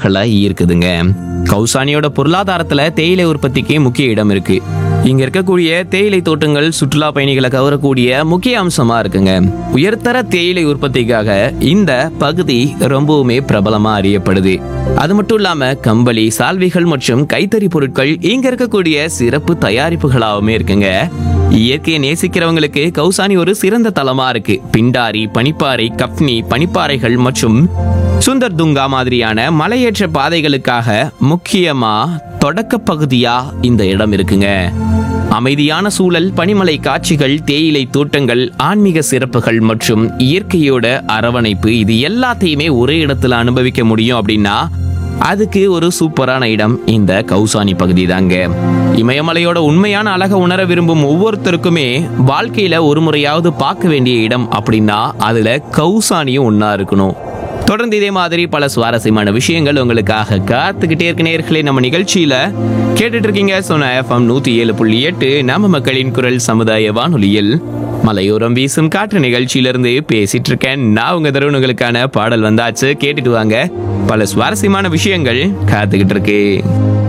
முதலீடுகளை ஈர்க்குதுங்க கௌசானியோட பொருளாதாரத்துல தேயிலை உற்பத்திக்கு முக்கிய இடம் இருக்கு இங்க இருக்கக்கூடிய தேயிலை தோட்டங்கள் சுற்றுலா பயணிகளை கவரக்கூடிய முக்கிய அம்சமா இருக்குங்க உயர்தர தேயிலை உற்பத்திக்காக இந்த பகுதி ரொம்பவுமே பிரபலமா அறியப்படுது அது மட்டும் இல்லாம கம்பளி சால்வைகள் மற்றும் கைத்தறி பொருட்கள் இங்க இருக்கக்கூடிய சிறப்பு தயாரிப்புகளாகவுமே இருக்குங்க இயற்கையை நேசிக்கிறவங்களுக்கு கௌசானி ஒரு சிறந்த தலமா இருக்கு பிண்டாரி பனிப்பாறை கப்னி பனிப்பாறைகள் மற்றும் சுந்தர் துங்கா மாதிரியான மலையேற்ற பாதைகளுக்காக முக்கியமா தொடக்க பகுதியா இந்த இடம் இருக்குங்க அமைதியான சூழல் பனிமலை காட்சிகள் தேயிலை தோட்டங்கள் ஆன்மீக சிறப்புகள் மற்றும் இயற்கையோட அரவணைப்பு இது எல்லாத்தையுமே ஒரே இடத்துல அனுபவிக்க முடியும் அப்படின்னா அதுக்கு ஒரு சூப்பரான இடம் இந்த கௌசானி பகுதி தாங்க இமயமலையோட உண்மையான அழகை உணர விரும்பும் ஒவ்வொருத்தருக்குமே வாழ்க்கையில ஒரு முறையாவது பார்க்க வேண்டிய இடம் அப்படின்னா அதுல கௌசானியும் ஒண்ணா இருக்கணும் தொடர்ந்து இதே மாதிரி பல சுவாரஸ்யமான விஷயங்கள் உங்களுக்காக காத்துக்கிட்டே இருக்க நேர்களே நம்ம நிகழ்ச்சியில கேட்டுட்டு இருக்கீங்க சொன்ன எஃப்எம் நூத்தி ஏழு புள்ளி எட்டு நம்ம மக்களின் குரல் சமுதாய வானொலியில் மலையோரம் வீசும் காற்று நிகழ்ச்சியிலிருந்து பேசிட்டு இருக்கேன் நான் உங்க தருணங்களுக்கான பாடல் வந்தாச்சு கேட்டுட்டு வாங்க பல சுவாரஸ்யமான விஷயங்கள் காத்துக்கிட்டு இருக்கு